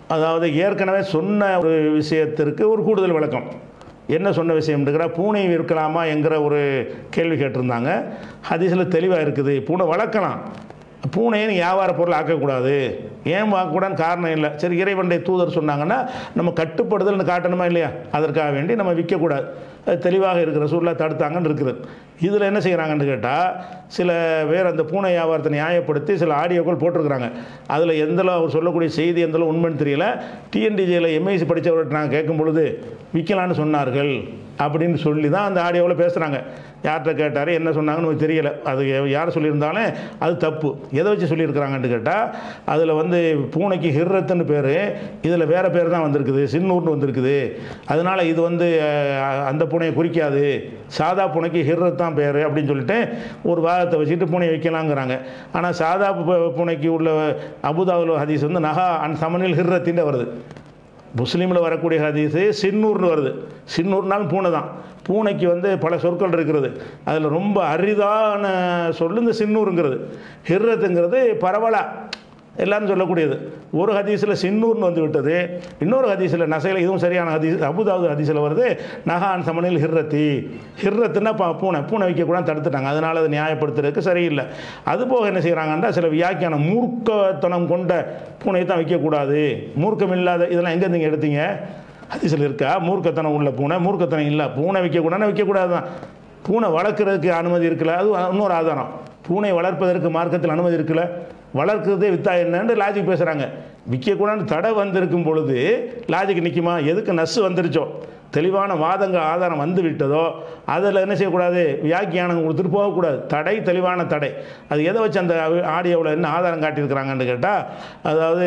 அதாவது ஏற்கனவே சொன்ன ஒரு விஷயத்திற்கு ஒரு கூடுதல் விளக்கம் என்ன சொன்ன விஷயம் இருக்கிறா பூனை விற்கலாமா என்கிற ஒரு கேள்வி கேட்டிருந்தாங்க ஹதீஸில் தெளிவாக இருக்குது பூனை வளர்க்கலாம் பூனையை நீ வியாபார பொருள் ஆக்கக்கூடாது ஏன் ஆக்கக்கூடாதுன்னு காரணம் இல்லை சரி இறைவனுடைய தூதர் சொன்னாங்கன்னா நம்ம கட்டுப்படுதல்னு காட்டணுமா இல்லையா அதற்காக வேண்டி நம்ம விற்கக்கூடாது அது தெளிவாக இருக்கிற சூழலை தடுத்தாங்கன்னு இருக்குது இதில் என்ன செய்கிறாங்கன்னு கேட்டால் சில பேர் அந்த பூனை வியாபாரத்தை நியாயப்படுத்தி சில ஆடியோக்கள் போட்டிருக்கிறாங்க அதில் எந்தளவு அவர் சொல்லக்கூடிய செய்தி எந்தளவு உண்மைன்னு தெரியல டிஎன்டிஜியில் எம்ஐசி படித்தவர்கிட்ட நாங்கள் கேட்கும் பொழுது விற்கலான்னு சொன்னார்கள் அப்படின்னு சொல்லி தான் அந்த ஆடியோவில் பேசுகிறாங்க யார்கிட்ட கேட்டார் என்ன சொன்னாங்கன்னு நமக்கு தெரியல அது யார் சொல்லியிருந்தாலும் அது தப்பு எதை வச்சு சொல்லியிருக்கிறாங்கன்னு கேட்டால் அதில் வந்து பூனைக்கு ஹிர்ரத்துன்னு பேர் இதில் வேறு பேர் தான் வந்திருக்குது சின்னூர்னு வந்திருக்குது அதனால் இது வந்து அஹ், அந்த பூனையை குறிக்காது சாதா பூனைக்கு ஹிர்ரத் தான் பேர் அப்படின்னு சொல்லிட்டு ஒரு வாதத்தை வச்சுட்டு பூனையை வைக்கலாங்கிறாங்க ஆனால் சாதா பூ- பூனைக்கு உள்ள அபுதாபுல் ஹதீஸ் வந்து நகா அன் சமனில் ஹிர்ரத்தின்னு வருது முஸ்லீமில் வரக்கூடிய ஹதீஸு சின்னூர்னு வருது சின்னூர்னாலும் பூனை தான் பூனைக்கு வந்து பல சொற்கள் இருக்கிறது அதில் ரொம்ப அரிதான சொல்லு இந்த சின்னூருங்கிறது ஹிர்ரத்துங்கிறது பரவலா எல்லாரும் சொல்லக்கூடியது ஒரு ஹதீஸில் சின்னூர்னு வந்து விட்டது இன்னொரு ஹதீஸில் நசையில் இதுவும் சரியான ஹதீஸ் அபுதாவது ஹதீஸில் வருது நகான் சமனில் ஹிர்ரத்தி ஹிர்ரத்துன்னா ப- பூனை பூனை வைக்கக்கூடாது தடுத்துட்டாங்க அதனால் அதை நியாயப்படுத்துறதுக்கு சரியில்லை அதுபோக என்ன செய்கிறாங்கன்னா சில வியாக்கியானம் மூர்க்கத்தனம் கொண்ட பூனையை தான் வைக்கக்கூடாது மூர்க்கம் இல்லாத இதெல்லாம் எங்கே நீங்கள் எடுத்தீங்க ஹதீஸில் இருக்கா மூர்க்கத்தனம் உள்ள பூனை மூர்க்கத்தனம் இல்லை பூனை வைக்கக்கூடாதுன்னா வைக்கக்கூடாது தான் பூனை வளர்க்குறதுக்கு அனுமதி இருக்குல்ல அது இன்னொரு ஆதாரம் பூனை வளர்ப்பதற்கு மார்க்கத்தில் அனுமதி இருக்குல்ல வளர்க்குறதே வித்தா என்னன்னு லாஜிக் பேசுகிறாங்க விற்கக்கூடாதுன்னு தடை வந்திருக்கும் பொழுது லாஜிக் நிற்குமா எதுக்கு நஸ்ஸு வந்துருச்சோ தெளிவான வாதங்கள் ஆதாரம் வந்து விட்டதோ அதில் என்ன செய்யக்கூடாது வியாக்கியானம் கொடுத்துட்டு போகக்கூடாது தடை தெளிவான தடை அது எதை வச்சு அந்த ஆடியோவில் என்ன ஆதாரம் காட்டியிருக்கிறாங்கன்னு கேட்டால் அதாவது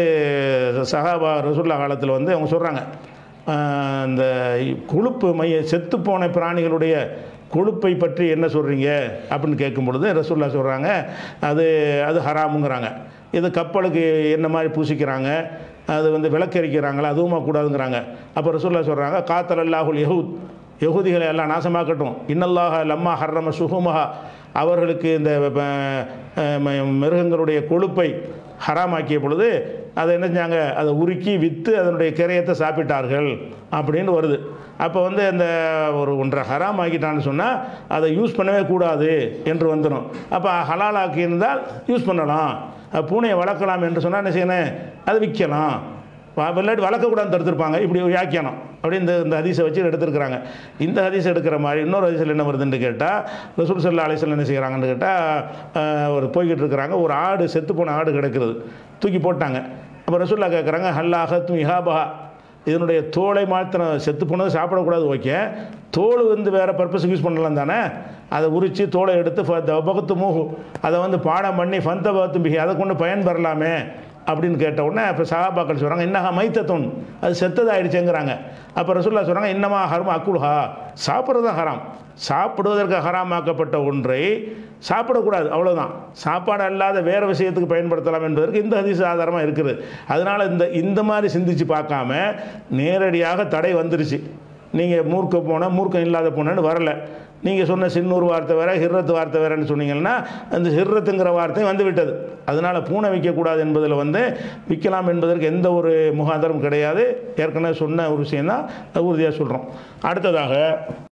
சஹாபா ரசுல்லா காலத்தில் வந்து அவங்க சொல்கிறாங்க ஆஹ் இந்த கொழுப்பு மைய செத்துப்போன பிராணிகளுடைய கொழுப்பை பற்றி என்ன சொல்கிறீங்க அப்படின்னு கேட்கும் பொழுது ரசூல்லா சொல்கிறாங்க அது அது ஹராமுங்கிறாங்க இது கப்பலுக்கு என்ன மாதிரி பூசிக்கிறாங்க அது வந்து விளக்கரிக்கிறாங்களா அதுவுமா கூடாதுங்கிறாங்க அப்போ ரசூல்லா சொல்கிறாங்க காத்தல் அல்லாஹுல் யஹூத் யகுதிகளை எல்லாம் நாசமாக்கட்டும் இன்னல்லாஹ லம்மா ஹர்ரம சுகுமஹா அவர்களுக்கு இந்த அஹ், ம- மிருகங்களுடைய கொழுப்பை ஹராமாக்கிய பொழுது அதை என்ன செஞ்சாங்க அதை உருக்கி விற்று அதனுடைய கிரயத்தை சாப்பிட்டார்கள் அப்படின்னு வருது அப்போ வந்து அந்த ஒரு ஒன்றை ஹராம் ஆக்கிட்டான்னு சொன்னால் அதை யூஸ் பண்ணவே கூடாது என்று வந்துடும் அப்போ ஹலால் ஆக்கியிருந்தால் யூஸ் பண்ணலாம் அஹ் பூனையை வளர்க்கலாம் என்று சொன்னால் என்ன செய்யணும் அதை விற்கலாம் வ- விளையாட்டு வளர்க்கக்கூடாதுன்னு தடுத்திருப்பாங்க இப்படி ஒரு வியாக்கியானம் அப்படி இந்த இந்த ஹதீஸை வச்சு எடுத்திருக்கிறாங்க இந்த ஹதீஸ் எடுக்கிற மாதிரி இன்னொரு ஹதீஸில் என்ன வருதுன்னு கேட்டால் ரசூல் சல்லா அலிஸ்லாம் என்ன செய்கிறாங்கன்னு கேட்டால் ஒரு போய்கிட்டு இருக்கிறாங்க ஒரு ஆடு செத்து போன ஆடு கிடக்கிறது தூக்கி போட்டாங்க அப்போ ரசூல்லா கேட்குறாங்க ஹல்லாஹ து இஹாபஹா இதனுடைய தோலை மாத்திரம் செத்து போனது சாப்பிடக்கூடாது ஓகே தோல் வந்து வேறு பர்பஸுக்கு யூஸ் பண்ணலாம் தானே அதை உரித்து தோலை எடுத்து பகத்து மூகு அதை வந்து பாடம் பண்ணி ஃபந்த பகத்து பிகி அதை கொண்டு பயன் பெறலாமே அப்படின்னு கேட்ட உடனே இப்போ சகாபாக்கள் சொல்கிறாங்க இன்னஹா மைத்தத்தொன் அது செத்ததாயிடுச்சேங்கிறாங்க அப்போ ரசூல்லா சொல்கிறாங்க இன்னமா ஹரம் அக்குல்ஹா சாப்பிட்றது தான் ஹராம் சாப்பிடுவதற்கு ஹராமாக்கப்பட்ட ஒன்றை சாப்பிடக்கூடாது அவ்வளவுதான் சாப்பாடு அல்லாத வேறு விஷயத்துக்கு பயன்படுத்தலாம் என்பதற்கு இந்த ஹதீஸ் ஆதாரமாக இருக்குது அதனால் இந்த இந்த மாதிரி சிந்திச்சு பார்க்காம நேரடியாக தடை வந்துருச்சு நீங்கள் மூர்க்க போன மூர்க்கம் இல்லாத போனேன்னு வரல நீங்கள் சொன்ன சின்னூர் வார்த்தை வேற ஹிர்ரத்து வார்த்தை வேறன்னு சொன்னீங்கன்னா அந்த ஹிர்ரத்துங்கிற வார்த்தை வந்து விட்டது அதனால் பூனை விற்கக்கூடாது என்பதில் வந்து விற்கலாம் என்பதற்கு எந்த ஒரு முகாந்தரம் கிடையாது ஏற்கனவே சொன்ன ஒரு விஷயம் தான் உறுதியாக சொல்கிறோம் அடுத்ததாக